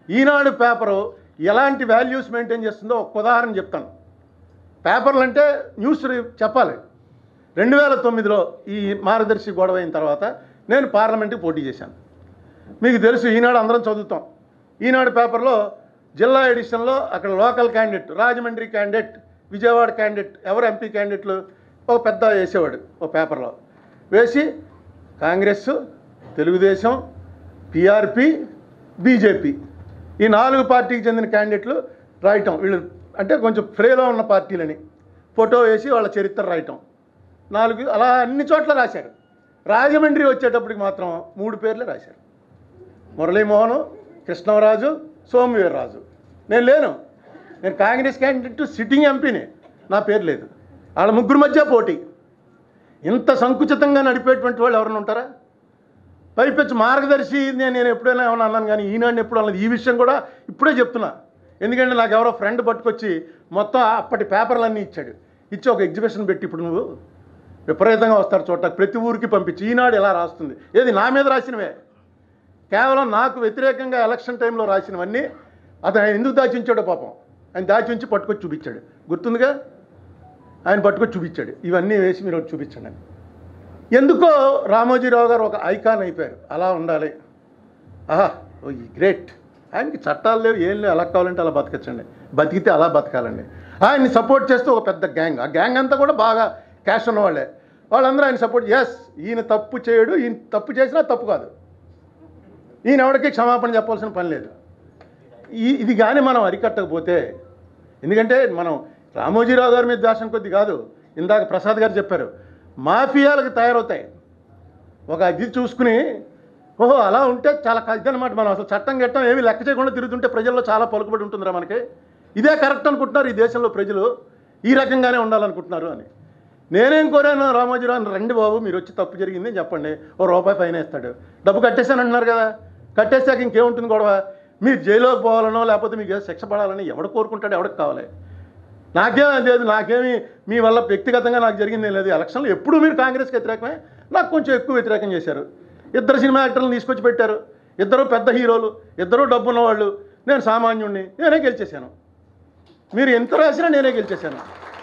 ఈనాడు paper ఎలాంటి values maintain చేస్తుందో ఒక ఉదాహరణ చెప్తాను పేపర్లు అంటే న్యూస్ రి- చెప్పాలి రెండు వేల తొమ్మిదిలో ఈ మార్గదర్శి గొడవ అయిన తర్వాత నేను పార్లమెంట్కి పోటీ చేశాను మీకు తెలుసు ఈనాడు అందరం చదువుతాం ఈనాడు పేపర్లో జిల్లా ఎడిషన్లో అక్కడ local candidate Rajahmundry candidate Vijayawada candidate ఎవరు ఎంపీ క్యాండిడేట్లు ఒక పెద్ద వేసేవాడు ఒక పేపర్లో వేసి కాంగ్రెస్ తెలుగుదేశం పిఆర్పి బీజేపీ ఈ నాలుగు పార్టీకి చెందిన క్యాండిడేట్లు రాయటం వీళ్ళు అంటే కొంచెం ఫ్రేలో ఉన్న పార్టీలని ఫోటో వేసి వాళ్ళ చరిత్ర రాయటం నాలుగు అలా అన్ని చోట్ల రాశారు రాజమండ్రి వచ్చేటప్పటికి మాత్రం మూడు పేర్లే రాశారు మురళీమోహన్ కృష్ణరాజు సోమవీర్రాజు నేను లేను నేను కాంగ్రెస్ క్యాండిడేట్ సిట్టింగ్ ఎంపీని నా పేరు లేదు వాళ్ళ ముగ్గురు మధ్య పోటీ ఇంత సంకుచితంగా నడిపేటువంటి వాళ్ళు ఎవరైనా ఉంటారా పైపెచ్చు మార్గదర్శి నేను నేను ఎప్పుడైనా ఏమన్నా అన్నాను కానీ ఈనాడు ఎప్పుడు అన్నది ఈ విషయం కూడా ఇప్పుడే చెప్తున్నా ఎందుకంటే నాకు ఎవరో ఫ్రెండ్ పట్టుకొచ్చి మొత్తం అప్పటి పేపర్లన్నీ ఇచ్చాడు ఇచ్చి ఒక ఎగ్జిబిషన్ పెట్టి ఇప్పుడు నువ్వు విపరీతంగా వస్తారు చూడటానికి ప్రతి ఊరికి పంపించి ఈనాడు ఎలా రాస్తుంది ఏది నా మీద రాసినవే కేవలం నాకు వ్యతిరేకంగా ఎలక్షన్ టైంలో రాసినవన్నీ అతను ఆయన ఎందుకు దాచి ఉంచాడో పాపం ఆయన దాచి ఉంచి పట్టుకొచ్చి చూపించాడు గుర్తుందిగా ఆయన పట్టుకొచ్చి చూపించాడు ఇవన్నీ వేసి మీరు ఒకటి చూపించండి అని ఎందుకో రామోజీరావు గారు ఒక ఐకాన్ అయిపోయారు అలా ఉండాలి ఆహా ఓ ఈ గ్రేట్ ఆయనకి చట్టాలు లేవు ఏం లేవు ఎలా కావాలంటే అలా బతకచ్చండి బతికితే అలా బతకాలండి ఆయన్ని సపోర్ట్ చేస్తూ ఒక పెద్ద గ్యాంగ్ ఆ గ్యాంగ్ అంతా కూడా బాగా క్యాష్ ఉన్నవాళ్ళే వాళ్ళందరూ ఆయన సపోర్ట్ ఎస్ ఈయన తప్పు చేయడు ఈయన తప్పు చేసినా తప్పు కాదు ఈయన ఎవరికి క్షమాపణ చెప్పాల్సిన పని లేదు ఈ ఇది కానీ మనం అరికట్టకపోతే ఎందుకంటే మనం రామోజీరావు గారి మీద ద్వేషం కొద్ది కాదు ఇందాక ప్రసాద్ గారు చెప్పారు మాఫియాలకు తయారవుతాయి ఒక ఇది చూసుకుని ఓహో అలా ఉంటే చాలా ఇదనమాట మనం అసలు చట్టం గట్టం ఏమీ లెక్క చేయకుండా తిరుగుతుంటే ప్రజల్లో చాలా పలుకుబడి ఉంటుందిరా మనకి ఇదే కరెక్ట్ అనుకుంటున్నారు ఈ దేశంలో ప్రజలు ఈ రకంగానే ఉండాలనుకుంటున్నారు అని నేనేం కోరాను రామోజీరావు రండి బాబు మీరు వచ్చి తప్పు జరిగింది అని చెప్పండి ఓ రూపాయి ఫైన్ వేస్తాడు డబ్బు కట్టేశాను అంటున్నారు కదా కట్టేసాక ఇంకేముంటుంది గొడవ మీరు జైలుకి పోవాలనో లేకపోతే మీకు ఏదో శిక్ష పడాలని ఎవడు కోరుకుంటాడు ఎవడికి కావాలి నాకేం లేదు నాకేమి మీ వల్ల వ్యక్తిగతంగా నాకు జరిగింది లేదు ఎలక్షన్లో ఎప్పుడు మీరు కాంగ్రెస్కి వ్యతిరేకమే నాకు కొంచెం ఎక్కువ వ్యతిరేకం చేశారు ఇద్దరు సినిమా యాక్టర్లను తీసుకొచ్చి పెట్టారు ఇద్దరు పెద్ద హీరోలు ఇద్దరు డబ్బు ఉన్నవాళ్ళు నేను సామాన్యుణ్ణి నేనే గెలిచేశాను మీరు ఎంత రాసినా నేనే గెలిచేశాను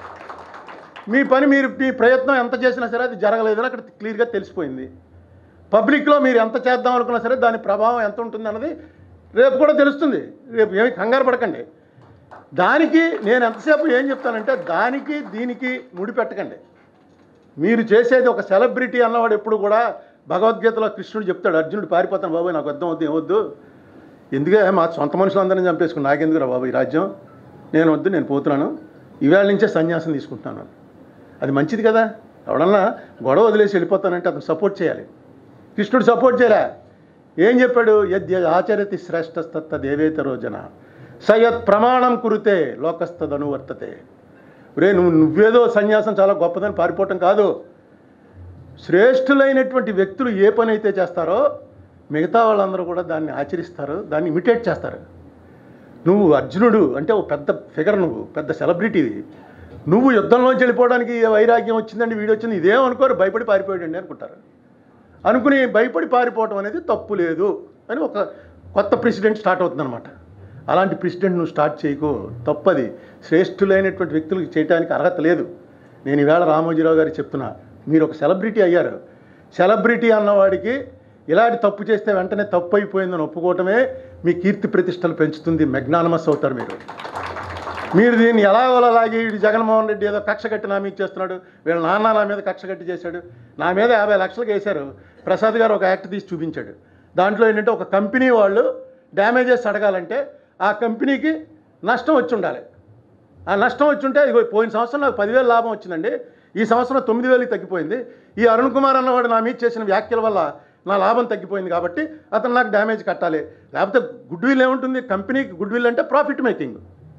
మీ పని మీరు మీ ప్రయత్నం ఎంత చేసినా సరే అది జరగలేదని అక్కడ క్లియర్గా తెలిసిపోయింది పబ్లిక్లో మీరు ఎంత చేద్దాం అనుకున్నా సరే దాని ప్రభావం ఎంత ఉంటుంది అన్నది రేపు కూడా తెలుస్తుంది రేపు ఏమి కంగారు పడకండి దానికి నేను ఎంతసేపు ఏం చెప్తానంటే దానికి దీనికి ముడిపెట్టకండి మీరు చేసేది ఒక సెలబ్రిటీ అన్నవాడు ఎప్పుడు కూడా భగవద్గీతలో కృష్ణుడు చెప్తాడు అర్జునుడు పారిపోతాను బాబాయ్ నాకు అర్థం అవుతుంది ఏమొద్దు ఎందుకే మా సొంత మనుషులందరినీ చంపేసుకుని నాకెందుకురా బాబు ఈ రాజ్యం నేను వద్దు నేను పోతున్నాను ఈవేళ నుంచే సన్యాసం తీసుకుంటున్నాను అది మంచిది కదా ఎవడన్నా గొడవ వదిలేసి వెళ్ళిపోతానంటే అతను సపోర్ట్ చేయాలి కృష్ణుడు సపోర్ట్ చేయలే ఏం చెప్పాడు యద్య ఆచరతి శ్రేష్టస్తత్త దేవేతరో జన సయత్ ప్రమాణం కురితే లోకస్తదనువర్తతే రే నువ్వు నువ్వేదో సన్యాసం చాలా గొప్పదని పారిపోవటం కాదు శ్రేష్ఠులైనటువంటి వ్యక్తులు ఏ పని అయితే చేస్తారో మిగతా వాళ్ళందరూ కూడా దాన్ని ఆచరిస్తారు దాన్ని ఇమిటేట్ చేస్తారు నువ్వు అర్జునుడు అంటే ఓ పెద్ద ఫిగర్ నువ్వు పెద్ద సెలబ్రిటీవి నువ్వు యుద్ధంలోంచి వెళ్ళిపోవడానికి ఏ వైరాగ్యం వచ్చిందండి వీడు వచ్చింది ఇదేం అనుకోరు భయపడి పారిపోయాడండి అనుకుంటారు అనుకుని భయపడి పారిపోవటం అనేది తప్పు లేదు అని ఒక కొత్త ప్రెసిడెంట్ స్టార్ట్ అవుతుందన్నమాట అలాంటి ప్రెసిడెంట్ నువ్వు స్టార్ట్ చేయకు తప్పది శ్రేష్ఠులైనటువంటి వ్యక్తులకు చేయడానికి అర్హత లేదు నేను ఈవేళ రామోజీరావు గారికి చెప్తున్నా మీరు ఒక సెలబ్రిటీ అయ్యారు సెలబ్రిటీ అన్నవాడికి ఇలాంటి తప్పు చేస్తే వెంటనే తప్పు అయిపోయిందని ఒప్పుకోవటమే మీ కీర్తి ప్రతిష్టలు పెంచుతుంది మెగ్నానమస్ అవుతారు మీరు మీరు దీన్ని ఎలా అలాగే వీడు జగన్మోహన్ రెడ్డి ఏదో కక్ష కట్టి నా మీద చేస్తున్నాడు వీళ్ళ నాన్న నా మీద కక్ష కట్టి చేశాడు నా మీద యాభై లక్షలకు వేశారు ప్రసాద్ గారు ఒక యాక్ట్ తీసి చూపించాడు దాంట్లో ఏంటంటే ఒక కంపెనీ వాళ్ళు డ్యామేజెస్ అడగాలంటే ఆ కంపెనీకి నష్టం వచ్చి ఉండాలి ఆ నష్టం వచ్చి ఉంటే ఇగో పోయిన సంవత్సరం నాకు పదివేలు లాభం వచ్చిందండి ఈ సంవత్సరం తొమ్మిది వేలకి తగ్గిపోయింది ఈ అరుణ్ కుమార్ అన్నవాడు నా మీద చేసిన వ్యాఖ్యల వల్ల నా లాభం తగ్గిపోయింది కాబట్టి అతను నాకు డ్యామేజ్ కట్టాలి లేకపోతే గుడ్ విల్ ఏముంటుంది కంపెనీకి గుడ్ విల్ అంటే ప్రాఫిట్ మేకింగ్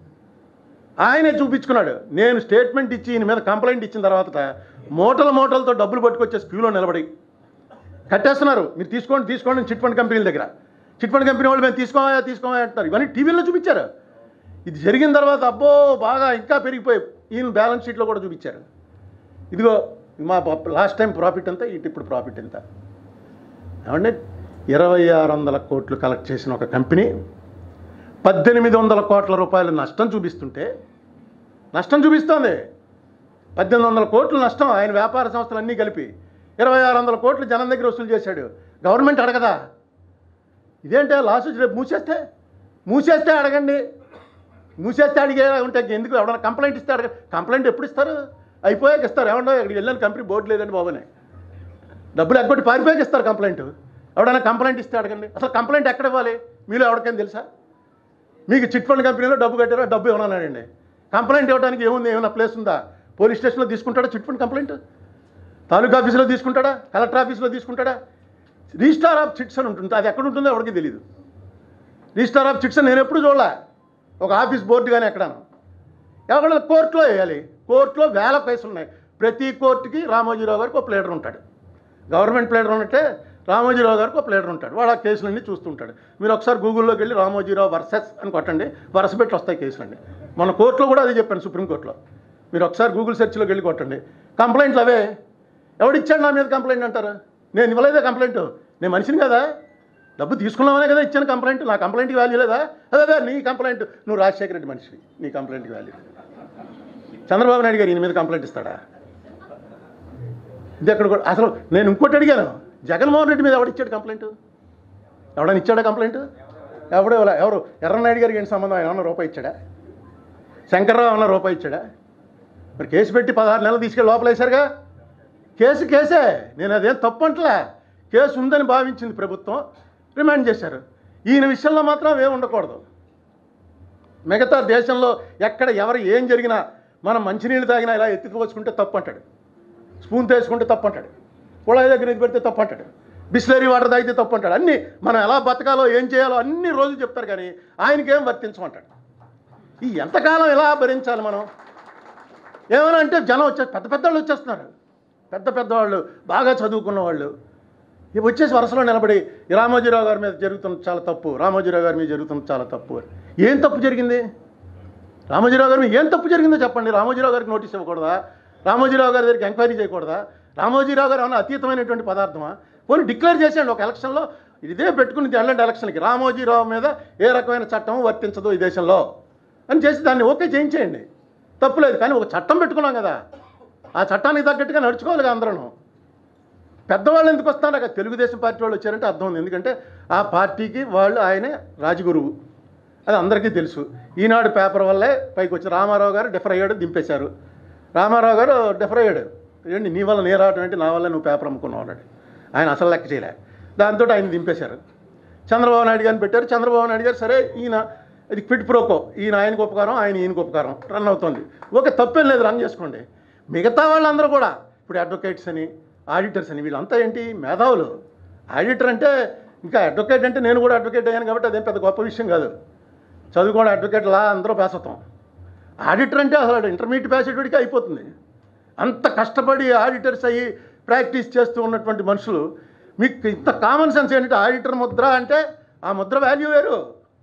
ఆయనే చూపించుకున్నాడు నేను స్టేట్మెంట్ ఇచ్చి ఈయన మీద కంప్లైంట్ ఇచ్చిన తర్వాత మూటల మూటలతో డబ్బులు పట్టుకొచ్చే క్యూలో నిలబడి కట్టేస్తున్నారు మీరు తీసుకోండి తీసుకోండి అని చిట్ ఫండ్ కంపెనీల దగ్గర చిట్ ఫండ్ కంపెనీ వాళ్ళు మేము తీసుకోమా తీసుకోమా అంటున్నారు ఇవన్నీ టీవీలో చూపించారు ఇది జరిగిన తర్వాత అబ్బో బాగా ఇంకా పెరిగిపోయి ఈయన బ్యాలెన్స్ షీట్లో కూడా చూపించారు ఇదిగో మా లాస్ట్ టైం ప్రాఫిట్ ఎంత ఇటు ఇప్పుడు ప్రాఫిట్ ఎంత ఏమంటే ఇరవై ఆరు వందల కోట్లు కలెక్ట్ చేసిన ఒక కంపెనీ పద్దెనిమిది వందల కోట్ల రూపాయలు నష్టం చూపిస్తుంటే నష్టం చూపిస్తోంది పద్దెనిమిది వందల కోట్లు నష్టం ఆయన వ్యాపార సంస్థలు అన్నీ కలిపి ఇరవై ఆరు వందల కోట్లు జనం దగ్గర వసూలు చేశాడు గవర్నమెంట్ అడగదా ఇదేంటే లాస్ రేపు మూసేస్తే మూసేస్తే అడగండి మూసేస్తే అడిగే ఉంటే ఎందుకు ఎవడన్నా కంప్లైంట్ ఇస్తే అడగ కంప్లైంట్ ఎప్పుడు ఇస్తారు అయిపోయాక ఇస్తారు ఏమన్నా ఇక్కడికి వెళ్ళాను కంపెనీ బోర్డు లేదండి బాబునే డబ్బులు ఎగ్గొట్టి పారిపోయాక ఇస్తారు కంప్లైంట్ ఎవడైనా కంప్లైంట్ ఇస్తే అడగండి అసలు కంప్లైంట్ ఎక్కడ ఇవ్వాలి మీలో ఎవరికైనా తెలుసా మీకు చిట్ ఫండ్ కంపెనీలో డబ్బు కట్టారో డబ్బు ఇవ్వనన్నాడండి కంప్లైంట్ ఇవ్వడానికి ఏముంది ఏమైనా ప్లేస్ ఉందా పోలీస్ స్టేషన్లో తీసుకుంటాడా చిట్ ఫండ్ కంప్లైంట్ తాలూకా ఆఫీసులో తీసుకుంటాడా కలెక్టర్ ఆఫీసులో తీసుకుంటాడా రిజిస్టార్ ఆఫ్ చిట్స్ అని ఉంటుంది అది ఎక్కడ ఉంటుందో ఎవరికి తెలియదు రిజిస్టార్ ఆఫ్ చిట్స్ అని నేను ఎప్పుడు చూడలే ఒక ఆఫీస్ బోర్డు కానీ ఎక్కడాను ఎవరైనా కోర్టులో వేయాలి కోర్టులో వేల కేసులు ఉన్నాయి ప్రతి కోర్టుకి రామోజీరావు గారికి ఒక ప్లేడర్ ఉంటాడు గవర్నమెంట్ ప్లేడర్ ఉన్నట్టే రామోజీరావు గారికి ఒక ప్లేడర్ ఉంటాడు వాడు ఆ కేసులన్నీ చూస్తుంటాడు మీరు ఒకసారి గూగుల్లోకి వెళ్ళి రామోజీరావు వర్సెస్ అని కొట్టండి వరుస పెట్టి వస్తాయి కేసులన్నీ మన కోర్టులో కూడా అది చెప్పాను సుప్రీంకోర్టులో మీరు ఒకసారి గూగుల్ సెర్చ్లోకి వెళ్ళి కొట్టండి కంప్లైంట్లు అవే ఎవడిచ్చాడు నా మీద కంప్లైంట్ అంటారు నేను ఇవ్వలేదే కంప్లైంట్ నేను మనిషిని కదా డబ్బు తీసుకున్నామనే కదా ఇచ్చాను కంప్లైంట్ నా కంప్లైంట్కి వాల్యూ లేదా అదే అదే నీ కంప్లైంట్ నువ్వు రాజశేఖర రెడ్డి మనిషివి నీ కంప్లైంట్కి వాల్యూ చంద్రబాబు నాయుడు గారు ఈయన మీద కంప్లైంట్ ఇస్తాడా ఇది ఎక్కడ కూడా అసలు నేను ఇంకోటి అడిగాను జగన్మోహన్ రెడ్డి మీద ఎవడిచ్చాడు కంప్లైంట్ ఎవడని ఇచ్చాడా కంప్లైంట్ ఎవడో ఇవ్వలే. ఎవరు ఎర్రనాయుడు గారికి ఏంటి సంబంధం ఆయన ఏమన్నా రూపాయి ఇచ్చాడా శంకర్రావు ఏమన్నా రూపాయి ఇచ్చాడా మరి కేసు పెట్టి పదహారు నెలలు తీసుకెళ్ళి లోపల వేశారుగా కేసు కేసే నేను అదేం తప్పు అంటలే కేసు ఉందని భావించింది ప్రభుత్వం రిమాండ్ చేశారు ఈయన విషయంలో మాత్రం అవేం ఉండకూడదు మిగతా దేశంలో ఎక్కడ ఎవరు ఏం జరిగినా మనం మంచినీళ్ళు తాగినా ఇలా ఎత్తుకుపోసుకుంటే తప్పు అంటాడు స్పూన్ తీసుకుంటే తప్పు అంటాడు కుళాయి దగ్గర ఇది పెడితే తప్పు అంటాడు బిస్లరీ వాటర్ తాగితే తప్పు అంటాడు అన్నీ మనం ఎలా బతకాలో ఏం చేయాలో అన్ని రోజులు చెప్తారు కానీ ఆయనకేం వర్తించమంటాడు ఈ ఎంతకాలం ఎలా భరించాలి మనం ఏమైనా అంటే జనం వచ్చే పెద్ద పెద్ద వాళ్ళు వచ్చేస్తున్నారు పెద్ద పెద్దవాళ్ళు బాగా చదువుకున్న వాళ్ళు ఇవి వచ్చేసి వరుసలో నిలబడి ఈ రామోజీరావు గారి మీద జరుగుతున్న చాలా తప్పు రామోజీరావు గారి మీద జరుగుతున్న చాలా తప్పు అని. ఏం తప్పు జరిగింది రామోజీరావు గారి మీద ఏం తప్పు జరిగిందో చెప్పండి రామోజీరావు గారికి నోటీస్ ఇవ్వకూడదా రామోజీరావు గారి దగ్గరికి ఎంక్వైరీ చేయకూడదా రామోజీరావు గారు ఏమన్నా అతీతమైనటువంటి పదార్థమా పోనీ డిక్లేర్ చేసేయండి ఒక ఎలక్షన్లో ఇదే పెట్టుకుని వెళ్ళండి ఎలక్షన్కి రామోజీరావు మీద ఏ రకమైన చట్టం వర్తించదు ఈ దేశంలో అని చేసి దాన్ని ఓకే చేయించేయండి తప్పులేదు కానీ ఒక చట్టం పెట్టుకున్నాం కదా ఆ చట్టానికి తగ్గట్టుగా నడుచుకోవాలి కదా అందరూ పెద్దవాళ్ళు ఎందుకు వస్తున్నారు అక్కడ తెలుగుదేశం పార్టీ వాళ్ళు వచ్చారంటే అర్థం ఉంది ఎందుకంటే ఆ పార్టీకి వాళ్ళు ఆయనే రాజగురువు అది అందరికీ తెలుసు ఈనాడు పేపర్ వల్లే పైకి వచ్చి రామారావు గారు డిఫర్ అయ్యాడు దింపేశారు రామారావు గారు డిఫర్ అయ్యాడు ఏంటి నీ వల్ల నేను రావటం ఏంటి నా వల్ల నువ్వు పేపర్ అమ్ముకున్నావు అన్నాడు ఆయన అసలు లెక్క చేయలే దాంతో ఆయన దింపేశారు చంద్రబాబు నాయుడు గారిని పెట్టారు చంద్రబాబు నాయుడు గారు సరే ఈయన ఇది క్విట్ ప్రోకో ఈయన ఆయనకు ఉపకారం ఆయన ఈయనకు ఉపకారం రన్ అవుతుంది ఓకే తప్పేం లేదు రన్ చేసుకోండి మిగతా వాళ్ళందరూ కూడా ఇప్పుడు అడ్వకేట్స్ అని ఆడిటర్స్ అని వీళ్ళంతా ఏంటి మేధావులు ఆడిటర్ అంటే ఇంకా అడ్వకేట్ అంటే నేను కూడా అడ్వకేట్ అయ్యాను కాబట్టి అదేం పెద్ద గొప్ప విషయం కాదు చదువుకోవడం అడ్వకేట్ లా అందరూ పాస్ అవుతాం ఆడిటర్ అంటే అసలు ఇంటర్మీడియట్ పాస్ అయ్యేటికి అయిపోతుంది అంత కష్టపడి ఆడిటర్స్ అయ్యి ప్రాక్టీస్ చేస్తూ ఉన్నటువంటి మనుషులు మీకు ఇంత కామన్ సెన్స్ ఏంటంటే ఆడిటర్ ముద్ర అంటే ఆ ముద్ర వాల్యూ వేరు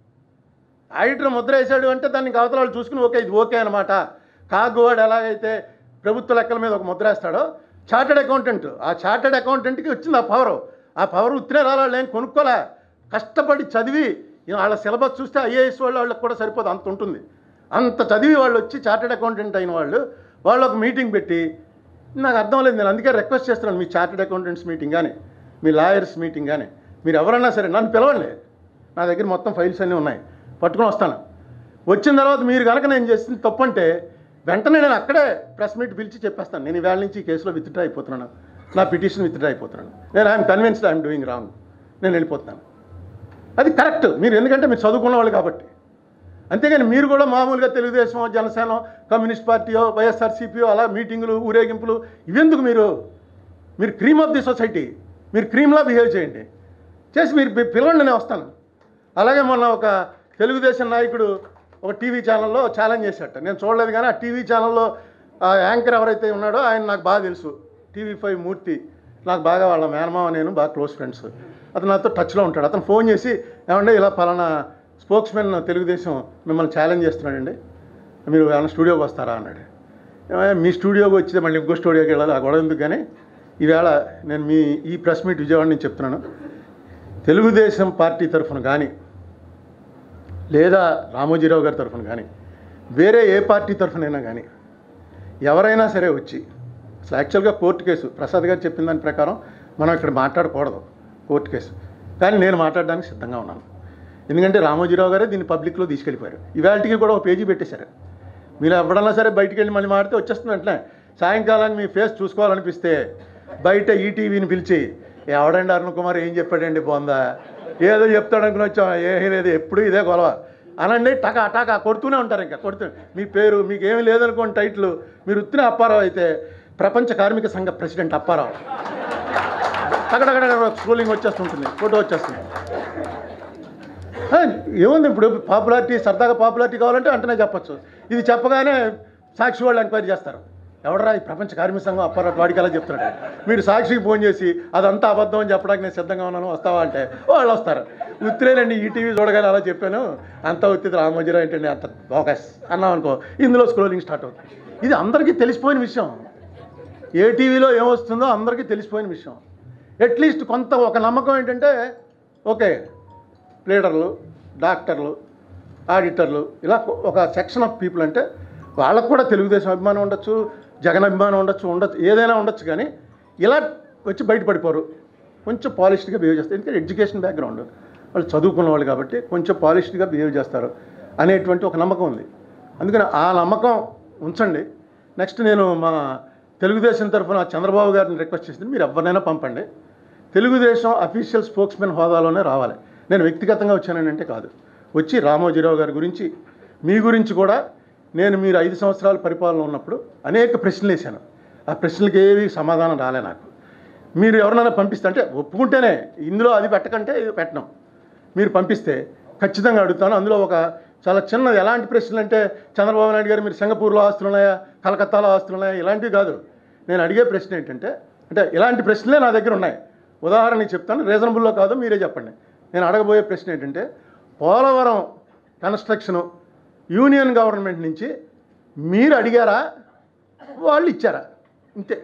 ఆడిటర్ ముద్ర వేసాడు అంటే దాన్ని అవతల వాళ్ళు చూసుకుని ఓకే ఇది ఓకే అనమాట కాగువాడు ఎలాగైతే ప్రభుత్వ లెక్కల మీద ఒక ముద్ర వేస్తాడో చార్టెడ్ అకౌంటెంట్ ఆ చార్టెడ్ అకౌంటెంట్కి వచ్చింది ఆ పవర్ ఆ పవర్ ఉత్తినే రాళ్ళు ఏం కొనుక్కోలే కష్టపడి చదివి వాళ్ళ సిలబస్ చూస్తే ఐఏఎస్ వాళ్ళు వాళ్ళకి కూడా సరిపోదు అంత ఉంటుంది అంత చదివి వాళ్ళు వచ్చి చార్టెడ్ అకౌంటెంట్ అయిన వాళ్ళు వాళ్ళు ఒక మీటింగ్ పెట్టి నాకు అర్థం లేదు నేను అందుకే రిక్వెస్ట్ చేస్తున్నాను మీ చార్టెడ్ అకౌంటెంట్స్ మీటింగ్ కానీ మీ లాయర్స్ మీటింగ్ కానీ మీరు ఎవరన్నా సరే నన్ను పిలవండి నా దగ్గర మొత్తం ఫైల్స్ అన్నీ ఉన్నాయి పట్టుకొని వస్తాను వచ్చిన తర్వాత మీరు కనుక నేను చేసింది తప్పు అంటే వెంటనే నేను అక్కడే ప్రెస్ మీట్ పిలిచి చెప్పేస్తాను నేను ఈవేళ నుంచి ఈ కేసులో విత్డ్రా అయిపోతున్నాను నా పిటిషన్ విత్డ్రా అయిపోతున్నాను నేను I'm convinced I'm doing wrong నేను వెళ్ళిపోతున్నాను అది కరెక్ట్ మీరు ఎందుకంటే మీరు చదువుకున్న వాళ్ళు కాబట్టి అంతేగాని మీరు కూడా మామూలుగా తెలుగుదేశం జనసేన కమ్యూనిస్ట్ పార్టీయో వైఎస్ఆర్సీపీయో అలా మీటింగులు ఊరేగింపులు ఇవెందుకు మీరు మీరు క్రీమ్ ఆఫ్ ది సొసైటీ మీరు క్రీమ్లా బిహేవ్ చేయండి చేసి మీరు పి- పిలవండి నేను వస్తాను అలాగే మొన్న ఒక తెలుగుదేశం నాయకుడు ఒక టీవీ ఛానల్లో ఛాలెంజ్ చేశాట నేను చూడలేదు కానీ ఆ టీవీ ఛానల్లో ఆ యాంకర్ ఎవరైతే ఉన్నాడో ఆయన నాకు బాగా తెలుసు టీవీ ఫైవ్ మూర్తి నాకు బాగా వాళ్ళ మేనమావ నేను బాగా క్లోజ్ ఫ్రెండ్స్ అతను నాతో టచ్లో ఉంటాడు అతను ఫోన్ చేసి ఏమంటే ఇలా పలానా స్పోక్స్మెన్ తెలుగుదేశం మిమ్మల్ని ఛాలెంజ్ చేస్తున్నాడండి మీరు ఏమైనా స్టూడియోకి వస్తారా అన్నాడు ఏమయ్య, మీ స్టూడియోకి వచ్చి మళ్ళీ ఇంకో స్టూడియోకి వెళ్ళాలి ఆ గొడవ ఎందుకు కానీ ఈవేళ నేను మీ ఈ ప్రెస్ మీట్ విజయవాడ నుంచి చెప్తున్నాను తెలుగుదేశం పార్టీ తరఫున కానీ లేదా రామోజీరావు గారి తరఫున కానీ వేరే ఏ పార్టీ తరఫునైనా కానీ ఎవరైనా సరే వచ్చి అసలు యాక్చువల్గా కోర్టు కేసు ప్రసాద్ గారు చెప్పిన దాని ప్రకారం మనం ఇక్కడ మాట్లాడకూడదు కోర్టు కేసు కానీ నేను మాట్లాడడానికి సిద్ధంగా ఉన్నాను ఎందుకంటే రామోజీరావు గారే దీన్ని పబ్లిక్లో తీసుకెళ్ళిపోయారు ఇవాళకి కూడా ఒక పేజీ పెట్టేశారు మీరు ఎవడన్నా సరే బయటికి వెళ్ళి మళ్ళీ మాడితే వచ్చేస్తుంది వెంటనే సాయంకాలానికి మీ ఫేస్ చూసుకోవాలనిపిస్తే బయట ఈటీవీని పిలిచి ఎవడండి అరుణ్ కుమార్ ఏం చెప్పాడండి బొందా ఏదో చెప్తాడు అనుకుని వచ్చాం ఏమీ లేదు ఎప్పుడు ఇదే గొడవ అనండి టకా టకా కొడుతూనే ఉంటారు ఇంకా కొడుతూ మీ పేరు మీకు ఏమీ లేదనుకోండి టైటిల్ మీరు ఉత్తిన అప్పారావు అయితే ప్రపంచ కార్మిక సంఘ ప్రెసిడెంట్ అప్పారావు టకటకట స్క్రోలింగ్ వచ్చేస్తుంటుంది ఫోటో వచ్చేస్తుంది ఆ, ఏముంది ఇప్పుడు పాపులారిటీ సరదాగా పాపులారిటీ కావాలంటే అంటనే చెప్పొచ్చు ఇది చెప్పగానే సాక్షి వాళ్ళు ఎంక్వైరీ చేస్తారు ఎవడరా ఈ ప్రపంచ కార్మిక సంఘం అప్పారావు వాడికి అలా చెప్తున్నాడు మీరు సాక్షికి ఫోన్ చేసి అదంతా అబద్ధం అని చెప్పడానికి నేను సిద్ధంగా ఉన్నాను వస్తావా అంటే వాళ్ళు వస్తారు ఉత్తిరేనండి ఈ టీవీ చూడగానే అలా చెప్పాను అంతా ఉత్తిది రామోజీరావు ఏంటండి అంత బోకస్ అన్నాం అనుకో ఇందులో స్క్రోలింగ్ స్టార్ట్ అవుతుంది ఇది అందరికీ తెలిసిపోయిన విషయం ఏ టీవీలో ఏమొస్తుందో అందరికీ తెలిసిపోయిన విషయం అట్లీస్ట్ కొంత ఒక నమ్మకం ఏంటంటే ఓకే లీడర్లు డాక్టర్లు ఆడిటర్లు ఇలా ఒక సెక్షన్ ఆఫ్ పీపుల్ అంటే వాళ్ళకు కూడా తెలుగుదేశం అభిమానం ఉండొచ్చు జగన్ అభిమానం ఉండొచ్చు ఉండొచ్చు ఏదైనా ఉండొచ్చు కానీ ఇలా వచ్చి బయటపడిపోరు కొంచెం పాలిష్డ్గా బిహేవ్ చేస్తారు ఎందుకంటే ఎడ్యుకేషన్ బ్యాక్గ్రౌండ్ వాళ్ళు చదువుకున్న వాళ్ళు కాబట్టి కొంచెం పాలిష్డ్గా బిహేవ్ చేస్తారు అనేటువంటి ఒక నమ్మకం ఉంది అందుకని ఆ నమ్మకం ఉంచండి నెక్స్ట్ నేను మా తెలుగుదేశం తరఫున చంద్రబాబు గారిని రిక్వెస్ట్ చేసింది మీరు ఎవరినైనా పంపండి తెలుగుదేశం అఫీషియల్ స్పోక్స్మెన్ హోదాలోనే రావాలి నేను వ్యక్తిగతంగా వచ్చానంటే కాదు వచ్చి రామోజీరావు గారి గురించి మీ గురించి కూడా నేను మీరు ఐదు సంవత్సరాల పరిపాలన ఉన్నప్పుడు అనేక ప్రశ్నలు వేశాను ఆ ప్రశ్నలకి ఏవి సమాధానం రాలే నాకు మీరు ఎవరినైనా పంపిస్తే అంటే ఒప్పుకుంటేనే ఇందులో అది పెట్టకంటే ఇది పెట్టను మీరు పంపిస్తే ఖచ్చితంగా అడుగుతాను అందులో ఒక చాలా చిన్నది ఎలాంటి ప్రశ్నలు అంటే చంద్రబాబు నాయుడు గారు మీరు సింగపూర్లో ఆస్తులు ఉన్నాయా కలకత్తాలో ఆస్తులు ఉన్నాయా ఇలాంటివి కాదు నేను అడిగే ప్రశ్న ఏంటంటే అంటే ఇలాంటి ప్రశ్నలే నా దగ్గర ఉన్నాయి ఉదాహరణకి చెప్తాను రీజనబుల్లో కాదు మీరే చెప్పండి నేను అడగబోయే ప్రశ్న ఏంటంటే పోలవరం కన్స్ట్రక్షను యూనియన్ గవర్నమెంట్ నుంచి మీరు అడిగారా వాళ్ళు ఇచ్చారా ఇంతే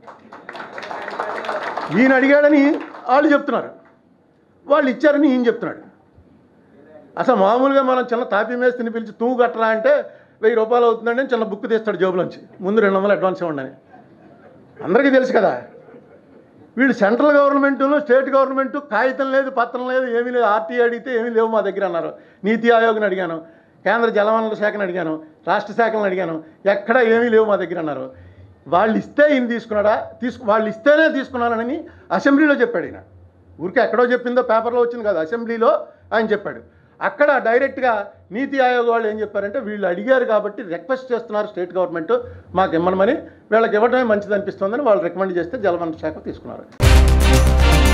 ఈయన అడిగాడని వాళ్ళు చెప్తున్నారు వాళ్ళు ఇచ్చారని ఈయన చెప్తున్నాడు అసలు మామూలుగా మనం చిన్న తాపీ మేస్త్రిని పిలిచి తూ కట్టరా అంటే వెయ్యి రూపాయలు అవుతుందండి అని చిన్న బుక్ తీస్తాడు జేబులోంచి ముందు రెండు వందలు అడ్వాన్స్ ఇవ్వండి అని అందరికీ తెలుసు కదా వీళ్ళు సెంట్రల్ గవర్నమెంట్ స్టేట్ గవర్నమెంట్ కాగితం లేదు పత్రం లేదు ఏమీ లేదు ఆర్టీఐ అడిగితే ఏమీ లేవు మా దగ్గర అన్నారు నీతి ఆయోగ్ని అడిగాను కేంద్ర జలవనరుల శాఖను అడిగాను రాష్ట్ర శాఖలను అడిగాను ఎక్కడ ఏమీ లేవు మా దగ్గర అన్నారు వాళ్ళు ఇస్తే ఈయన తీసుకున్నాడా తీసుకు వాళ్ళు ఇస్తేనే తీసుకున్నానని అసెంబ్లీలో చెప్పాడు ఈయన ఊరికే ఎక్కడో చెప్పిందో పేపర్లో వచ్చింది కాదు అసెంబ్లీలో ఆయన చెప్పాడు అక్కడ డైరెక్ట్గా నీతి ఆయోగ్ వాళ్ళు ఏం చెప్పారంటే వీళ్ళు అడిగారు కాబట్టి రిక్వెస్ట్ చేస్తున్నారు స్టేట్ గవర్నమెంట్ మాకు ఇమ్మనమని వీళ్ళకి ఇవ్వడమే మంచిది అనిపిస్తుందని వాళ్ళు రికమెండ్ చేస్తే జలవనరుల శాఖ తీసుకున్నారు